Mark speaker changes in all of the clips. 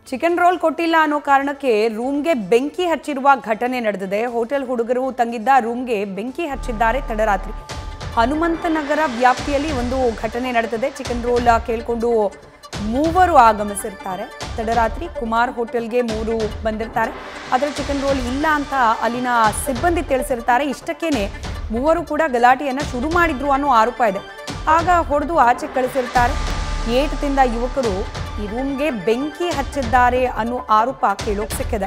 Speaker 1: chicken roll ಕೊಟ್ಟಿಲ್ಲ ಅನ್ನೋ ಕಾರಣಕ್ಕೆ ರೂಮ್ಗೆ ಬೆಂಕಿ ಹಚ್ಚಿರುವ ಘಟನೆ ನಡೆದಿದೆ ಹೋಟೆಲ್ ಹುಡುಗರು ತಂಗಿದ್ದ ರೂಮ್ಗೆ ಬೆಂಕಿ ಹಚ್ಚಿದ್ದಾರೆ ತಡರಾತ್ರಿ ಹನುಮಂತನಗರ ವ್ಯಾಪ್ತಿಯಲ್ಲಿ ಒಂದು ಘಟನೆ ನಡೆದಿದೆ ಚಿಕನ್ ರೋಲ್ ಕೇಳಿಕೊಂಡು ಮೂವರು ಆಗಮಿಸಿರ್ತಾರೆ ತಡರಾತ್ರಿ ಕುಮಾರ್ ಹೋಟೆಲ್ಗೆ ಮೂರು ಬಂದಿರ್ತಾರೆ ಆದರೆ ಚಿಕನ್ ರೋಲ್ ಇಲ್ಲ ಅಂತ ಅಲ್ಲಿನ ಸಿಬ್ಬಂದಿ ತಿಳಿಸಿರ್ತಾರೆ ಇಷ್ಟಕ್ಕೇನೆ ಮೂವರು ಕೂಡ ಗಲಾಟೆಯನ್ನು ಶುರು ಮಾಡಿದ್ರು ಅನ್ನೋ ಆರೋಪ ಇದೆ ಆಗ ಹೊಡೆದು ಆಚೆ ಕಳಿಸಿರ್ತಾರೆ ಏಟ್ ತಿಂದ ಯುವಕರು ಈ ರೂಮ್ಗೆ ಬೆಂಕಿ ಹಚ್ಚಿದ್ದಾರೆ ಅನ್ನೋ ಆರೋಪ ಕೇಳೋಕ್ ಸಿಕ್ಕಿದೆ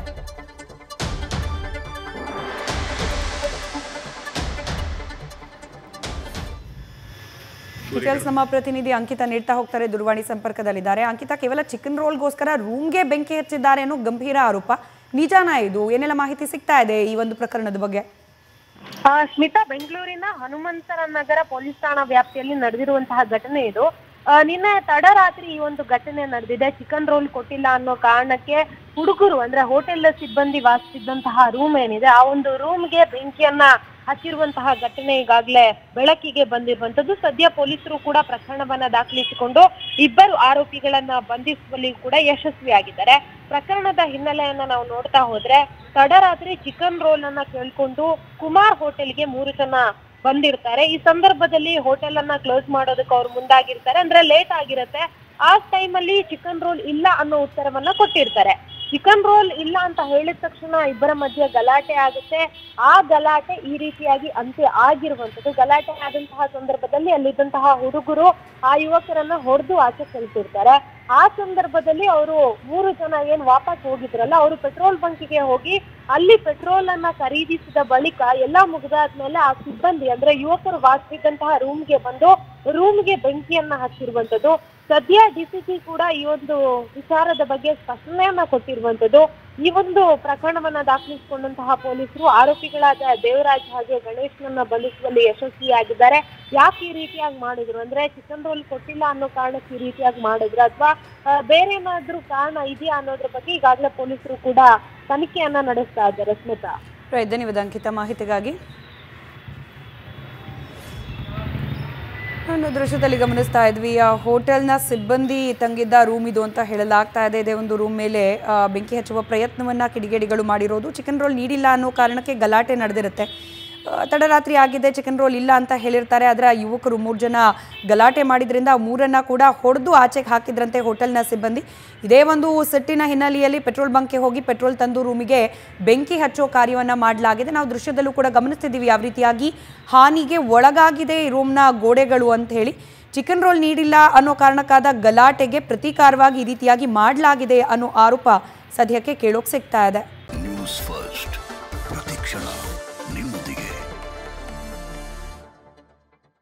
Speaker 1: ಡೀಟೇಲ್ಸ್ ನಮ್ಮ ಪ್ರತಿನಿಧಿ ಅಂಕಿತಾ ನೀಡ್ತಾ ಹೋಗ್ತಾರೆ ದೂರವಾಣಿ ಸಂಪರ್ಕದಲ್ಲಿದ್ದಾರೆ ಅಂಕಿತಾ ಕೇವಲ ಚಿಕನ್ ರೋಲ್ಗೋಸ್ಕರ ರೂಮ್ಗೆ ಬೆಂಕಿ ಹಚ್ಚಿದ್ದಾರೆ ಅನ್ನೋ ಗಂಭೀರ ಆರೋಪ ನಿಜಾನ ಇದು ಏನೆಲ್ಲ ಮಾಹಿತಿ ಸಿಗ್ತಾ ಇದೆ ಈ ಒಂದು ಪ್ರಕರಣದ ಬಗ್ಗೆ
Speaker 2: ಆ, ಸ್ಮಿತಾ ಬೆಂಗಳೂರಿನ ಹನುಮಂತರ ನಗರ ಪೊಲೀಸ್ ಠಾಣಾ ವ್ಯಾಪ್ತಿಯಲ್ಲಿ ನಡೆದಿರುವಂತಹ ಘಟನೆ ಇದು ಆ, ನಿನ್ನೆ ತಡರಾತ್ರಿ ಈ ಒಂದು ಘಟನೆ ನಡೆದಿದೆ ಚಿಕನ್ ರೋಲ್ ಕೊಟ್ಟಿಲ್ಲ ಅನ್ನೋ ಕಾರಣಕ್ಕೆ ಹುಡುಗರು ಅಂದ್ರೆ ಹೋಟೆಲ್ ಸಿಬ್ಬಂದಿ ವಾಸಿಸಿದ್ದಂತಹ ರೂಮ್ ಏನಿದೆ ಆ ಒಂದು ರೂಮ್ಗೆ ಬೆಂಕಿಯನ್ನ ಹಚ್ಚಿರುವಂತಹ ಘಟನೆ ಈಗಾಗಲೇ ಬೆಳಕಿಗೆ ಬಂದಿರುವಂತದ್ದು ಸದ್ಯ ಪೊಲೀಸರು ಕೂಡ ಪ್ರಕರಣವನ್ನ ದಾಖಲಿಸಿಕೊಂಡು ಇಬ್ಬರು ಆರೋಪಿಗಳನ್ನ ಬಂಧಿಸುವಲ್ಲಿ ಕೂಡ ಯಶಸ್ವಿಯಾಗಿದ್ದಾರೆ ಪ್ರಕರಣದ ಹಿನ್ನೆಲೆಯನ್ನ ನಾವು ನೋಡ್ತಾ ಹೋದ್ರೆ ತಡರಾತ್ರಿ ಚಿಕನ್ ರೋಲ್ ಅನ್ನ ಕೇಳ್ಕೊಂಡು ಕುಮಾರ್ ಹೋಟೆಲ್ಗೆ ಮೂರು ಜನ ಬಂದಿರ್ತಾರೆ ಈ ಸಂದರ್ಭದಲ್ಲಿ ಹೋಟೆಲ್ ಅನ್ನ ಕ್ಲೋಸ್ ಮಾಡೋದಕ್ಕೆ ಅವ್ರು ಮುಂದಾಗಿರ್ತಾರೆ ಅಂದ್ರೆ ಲೇಟ್ ಆಗಿರುತ್ತೆ ಆ ಟೈಮ್ ಅಲ್ಲಿ ಚಿಕನ್ ರೋಲ್ ಇಲ್ಲ ಅನ್ನೋ ಉತ್ತರವನ್ನ ಕೊಟ್ಟಿರ್ತಾರೆ ಚಿಕನ್ ರೋಲ್ ಇಲ್ಲ ಅಂತ ಹೇಳಿದ ತಕ್ಷಣ ಇಬ್ಬರ ಮಧ್ಯೆ ಗಲಾಟೆ ಆಗುತ್ತೆ ಆ ಗಲಾಟೆ ಈ ರೀತಿಯಾಗಿ ಅಂತ್ಯ ಆಗಿರುವಂತದ್ದು ಗಲಾಟೆ ಆದಂತಹ ಸಂದರ್ಭದಲ್ಲಿ ಅಲ್ಲಿದ್ದಂತಹ ಹುಡುಗರು ಆ ಯುವಕರನ್ನ ಹೊಡೆದು ಆಚೆ ಕಳಿಸಿರ್ತಾರೆ ಆ ಸಂದರ್ಭದಲ್ಲಿ ಅವರು ಮೂರು ಜನ ಏನ್ ವಾಪಸ್ ಹೋಗಿದ್ರಲ್ಲ ಅವರು ಪೆಟ್ರೋಲ್ ಬಂಕಿಗೆ ಹೋಗಿ ಅಲ್ಲಿ ಪೆಟ್ರೋಲ್ ಅನ್ನ ಖರೀದಿಸಿದ ಬಳಿಕ ಎಲ್ಲ ಮುಗಿದಾದ್ಮೇಲೆ ಆ ಸಿಬ್ಬಂದಿ ಅಂದ್ರೆ ಯುವಕರು ವಾಸಿಸಿದಂತಹ ರೂಮ್ಗೆ ಬಂದು ರೂಮ್ಗೆ ಬೆಂಕಿಯನ್ನ ಹಚ್ಚಿರುವಂತದ್ದು ಸದ್ಯ ಡಿಸಿಪಿ ಕೂಡ ಈ ಒಂದು ವಿಚಾರದ ಬಗ್ಗೆ ಸ್ಪಷ್ಟನೆಯನ್ನ ಕೊಟ್ಟಿರುವಂತದ್ದು ಈ ಒಂದು ಪ್ರಕರಣವನ್ನ ದಾಖಲಿಸಿಕೊಂಡಂತಹ ಪೊಲೀಸರು ಆರೋಪಿಗಳಾದ ದೇವರಾಜ್ ಹಾಗೆ ಗಣೇಶ್ನನ್ನ ಬಂಧಿಸುವಲ್ಲಿ ಯಶಸ್ವಿಯಾಗಿದ್ದಾರೆ ಯಾಕೆ ಈ ರೀತಿಯಾಗಿ ಮಾಡಿದ್ರು ಅಂದ್ರೆ ಚಿಕನ್ ರೋಲ್ ಕೊಟ್ಟಿಲ್ಲ ಅನ್ನೋ ಕಾರಣಕ್ಕೆ ಈ ರೀತಿಯಾಗಿ ಮಾಡಿದ್ರು ಅಥವಾ ಬೇರೆ ಏನಾದ್ರೂ ಕಾರಣ ಇದೆಯಾ ಅನ್ನೋದ್ರ ಬಗ್ಗೆ ಈಗಾಗಲೇ ಪೊಲೀಸರು ಕೂಡ ತನಿಖೆಯನ್ನ ನಡೆಸ್ತಾ ಇದ್ದಾರೆ ಸ್ಮಿತಾ
Speaker 1: ರೈಟ್ ಧನ್ಯವಾದ ಅಂಕಿತಾ ಮಾಹಿತಿಗಾಗಿ ಒಂದು ದೃಶ್ಯದಲ್ಲಿ ಗಮನಿಸ್ತಾ ಇದ್ವಿ ಆ ಹೋಟೆಲ್ನ ಸಿಬ್ಬಂದಿ ತಂಗಿದ್ದ ರೂಮ್ ಇದು ಅಂತ ಹೇಳಲಾಗ್ತಾ ಇದೆ ಇದೇ ಒಂದು ರೂಮ್ ಮೇಲೆ ಆ, ಬೆಂಕಿ ಹಚ್ಚುವ ಪ್ರಯತ್ನವನ್ನ ಕಿಡಿಗೇಡಿಗಳು ಮಾಡಿರೋದು ಚಿಕನ್ ರೋಲ್ ನೀಡಿಲ್ಲ ಅನ್ನೋ ಕಾರಣಕ್ಕೆ ಗಲಾಟೆ ನಡೆದಿರುತ್ತೆ ಆ, ತಡರಾತ್ರಿ ಆಗಿದೆ ಚಿಕನ್ ರೋಲ್ ಇಲ್ಲ ಅಂತ ಹೇಳಿರ್ತಾರೆ ಆದರೆ ಆ ಯುವಕರು ಮೂರು ಜನ ಗಲಾಟೆ ಮಾಡಿದ್ರಿಂದ ಆ ಮೂರನ್ನ ಕೂಡ ಹೊಡೆದು ಆಚೆಗೆ ಹಾಕಿದ್ರಂತೆ ಹೋಟೆಲ್ನ ಸಿಬ್ಬಂದಿ ಇದೇ ಒಂದು ಸಿಟ್ಟಿನ ಹಿನ್ನೆಲೆಯಲ್ಲಿ ಪೆಟ್ರೋಲ್ ಬಂಕ್ಗೆ ಹೋಗಿ ಪೆಟ್ರೋಲ್ ತಂದು ರೂಮಿಗೆ ಬೆಂಕಿ ಹಚ್ಚೋ ಕಾರ್ಯವನ್ನು ಮಾಡಲಾಗಿದೆ ನಾವು ದೃಶ್ಯದಲ್ಲೂ ಕೂಡ ಗಮನಿಸ್ತಿದ್ದೀವಿ ಯಾವ ರೀತಿಯಾಗಿ ಹಾನಿಗೆ ಒಳಗಾಗಿದೆ ಈ ರೂಮ್ನ ಗೋಡೆಗಳು ಅಂತ ಹೇಳಿ ಚಿಕನ್ ರೋಲ್ ನೀಡಿಲ್ಲ ಅನ್ನೋ ಕಾರಣಕ್ಕಾದ ಗಲಾಟೆಗೆ ಪ್ರತೀಕಾರವಾಗಿ ಈ ರೀತಿಯಾಗಿ ಮಾಡಲಾಗಿದೆ ಅನ್ನೋ ಆರೋಪ ಸದ್ಯಕ್ಕೆ ಕೇಳೋಕ್ ಸಿಗ್ತಾ ಇದೆ
Speaker 3: ನ್ಯೂಸ್ ಫಸ್ಟ್ ಪ್ರತಿಕ್ಷಣ ನಿಮ್ಮೊಂದಿಗೆ